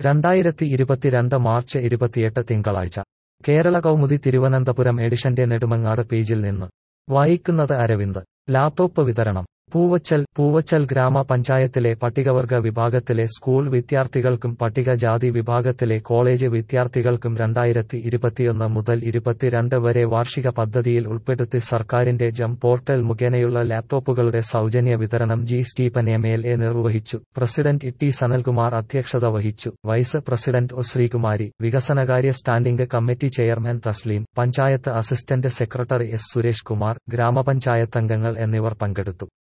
രണ്ടായിരത്തി ഇരുപത്തിരണ്ട് മാർച്ച് ഇരുപത്തിയെട്ട് തിങ്കളാഴ്ച കേരള കൗമുദി തിരുവനന്തപുരം എഡിഷന്റെ നെടുമങ്ങാട് പേജിൽ നിന്ന് വായിക്കുന്നത് അരവിന്ദ് ലാപ്ടോപ്പ് വിതരണം പൂവച്ചൽ പൂവച്ചൽ ഗ്രാമപഞ്ചായത്തിലെ പട്ടികവർഗ വിഭാഗത്തിലെ സ്കൂൾ വിദ്യാർത്ഥികൾക്കും പട്ടികജാതി വിഭാഗത്തിലെ കോളേജ് വിദ്യാർത്ഥികൾക്കും രണ്ടായിരത്തി ഇരുപത്തിയൊന്ന് മുതൽ ഇരുപത്തിരണ്ട് വരെ വാർഷിക പദ്ധതിയിൽ ഉൾപ്പെടുത്തി സർക്കാരിന്റെ ജം പോർട്ടൽ മുഖേനയുള്ള ലാപ്ടോപ്പുകളുടെ സൗജന്യ വിതരണം G Stephen M L A നിർവഹിച്ചു പ്രസിഡന്റ് ടി സനൽകുമാർ അധ്യക്ഷത വഹിച്ചു വൈസ് പ്രസിഡന്റ് ഒ ശ്രീകുമാരി വികസനകാര്യ standing committee chairman Thasleem panchayat assistant secretary S Suresh Kumar ഗ്രാമപഞ്ചായത്തംഗങ്ങൾ എന്നിവർ പങ്കെടുത്തു